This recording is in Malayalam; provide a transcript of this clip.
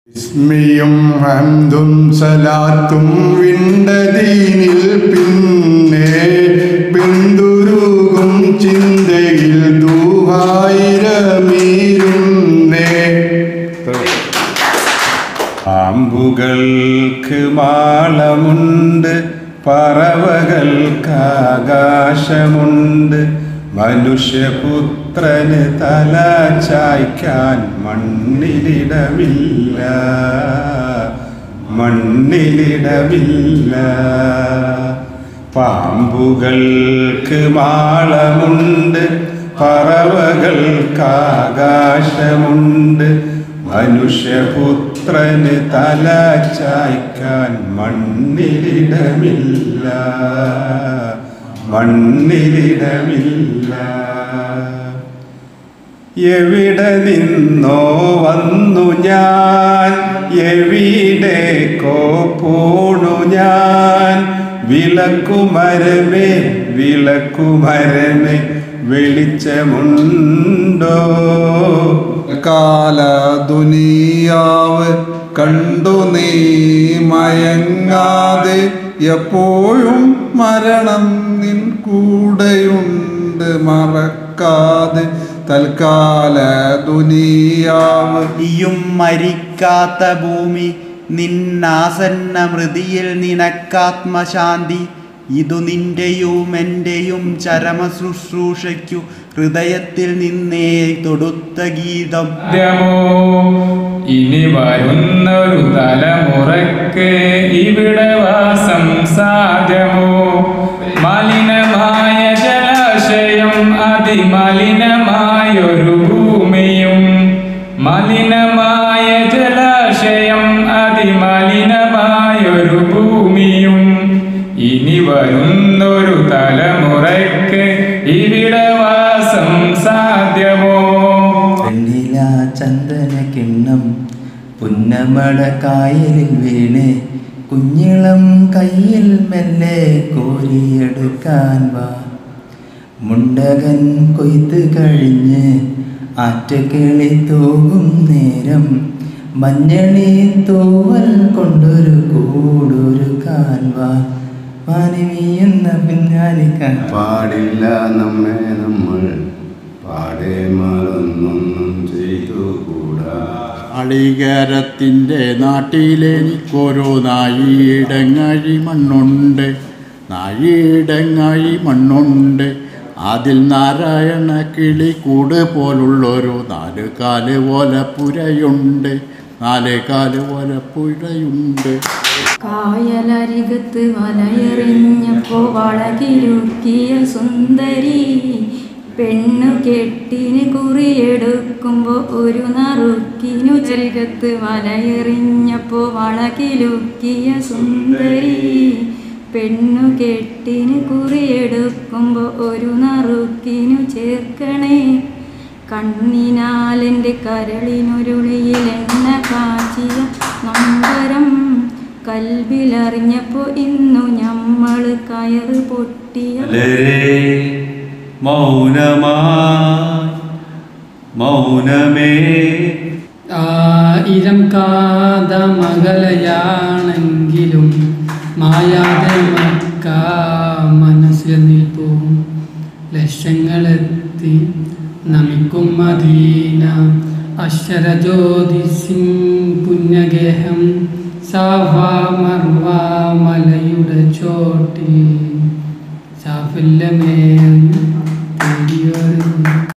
ഇസ്മിയും ഹംദും സലാത്തും വിണ്ടതീനിൽ പിന്നെ പിന്തുരുകും ചിന്തയിൽ ദൂഹായിരമീരുന്നേ പാമ്പുകൾക്ക് മാളമുണ്ട് പറവകൾക്ക് ആകാശമുണ്ട് മനുഷ്യപുത്രന് തല ചായ്ക്കാൻ മണ്ണിലിടമില്ല മണ്ണിലിടമില്ല പാമ്പുകൾക്ക് മാളമുണ്ട് പറവകൾക്ക് ആകാശമുണ്ട് മനുഷ്യപുത്രന് തല ചായ്ക്കാൻ മണ്ണിലിടമില്ല മണ്ണിലിടമില്ല എവിടെ നിന്നോ വന്നു ഞാൻ എവിടേക്കോ പോണു ഞാൻ വിളക്കുമരമേ വിളക്കുമരമേ വെളിച്ചമുണ്ടോ കാല ദുനിയാവ് കണ്ടു നീ മയങ്ങാതെ എപ്പോഴും മരണം നിൻ കൂടെയുണ്ട് മറക്കാതെ തൽക്കാല ദുനിയാവ് നീയും മരിക്കാത്ത ഭൂമി നിന്നാസന്ന മൃതിയിൽ നിനക്കാത്മശാന്തി ഇതു നിന്റെയും എന്റെയും ചരമ ശുശ്രൂഷയ്ക്കു ഹൃദയത്തിൽ നിന്നേ തൊടുത്ത ഗീതം സാധ്യമോ ഇനി വരുന്നൊരു തലമുറക്ക് ഇവിടെ വാസം സാധ്യമോ മലിനമായ ജലാശയം അതിമലിനമായൊരു ഭൂമിയും മലിനമായ ജലാശയം അതിമലിനമായൊരു ഭൂമിയും ഇനി വരുന്നൊരു തലമുറയ്ക്ക് ഇവിടെ വാസം സാധ്യമോ വെണ്ണില ചന്ദന കിണ്ണം പുന്നമട കായലിൽ വീണ് കുഞ്ഞിളം കയ്യിൽ മെല്ലെ കോരിയെടുക്കാൻ വാ മുണ്ടകൻ കൊയ്ത്ത് കഴിഞ്ഞ് ആറ്റക്കിളി തൂകും നേരം മഞ്ഞളി തൂവൽ കൊണ്ടൊരു കൂടൊരു കാൻവാ മാനവീയെന്ന പിന്നാലിക്കാൻ പാടില്ല നമ്മെ നമ്മൾ പാടെ മറന്നൊന്നും ചെയ്തുകൂടാ അളികരത്തിൻ്റെ നാട്ടിലെനിക്കൊരു നായിടങ്ങഴി മണ്ണുണ്ട് നായിടങ്ങഴി മണ്ണുണ്ട് അതിൽ നാരായണ കിളിക്കൂട് പോലുള്ളൊരു നാല് കാല് ഓലപ്പുരയുണ്ട് നാല് കാല് ഓലപ്പുരയുണ്ട് കായലരികത്ത് വലയെറിഞ്ഞപ്പോ വളകിലുക്കിയ സുന്ദരി പെണ്ണു കെട്ടിന് കുറിയെടുക്കുമ്പോ ഒരു നറുക്കിനു ചരികത്ത് വലയെറിഞ്ഞപ്പോ വളകിലുക്കിയ സുന്ദരി പെണ്ണു കെട്ടിന് കുറിയെടുക്കുമ്പോ ഒരു നറുക്കിനു ചേർക്കണേ കണ്ണിനാലെൻ്റെ കരളിനൊരുളിയിൽ എണ്ണ കാച്ചിയ നമ്പരം കൽവിലറിഞ്ഞപ്പോ ഇന്നു ഞമ്മള് കയറ് പൊട്ടിയ വളരെ മൗനമാ മൗനമേ ആയിരം കാതമകലയാണെങ്കിലും മായാതെ മക്ക മനസ്സിൽ നിൽപ്പും ലക്ഷങ്ങളെത്തി നമിക്കും മദീന അക്ഷരജ്യോതിസിം പുണ്യഗേഹം സാഫ മർവ മലയുടെ ചോട്ടിൽ സാഫല്യമേ തേടിയൊരു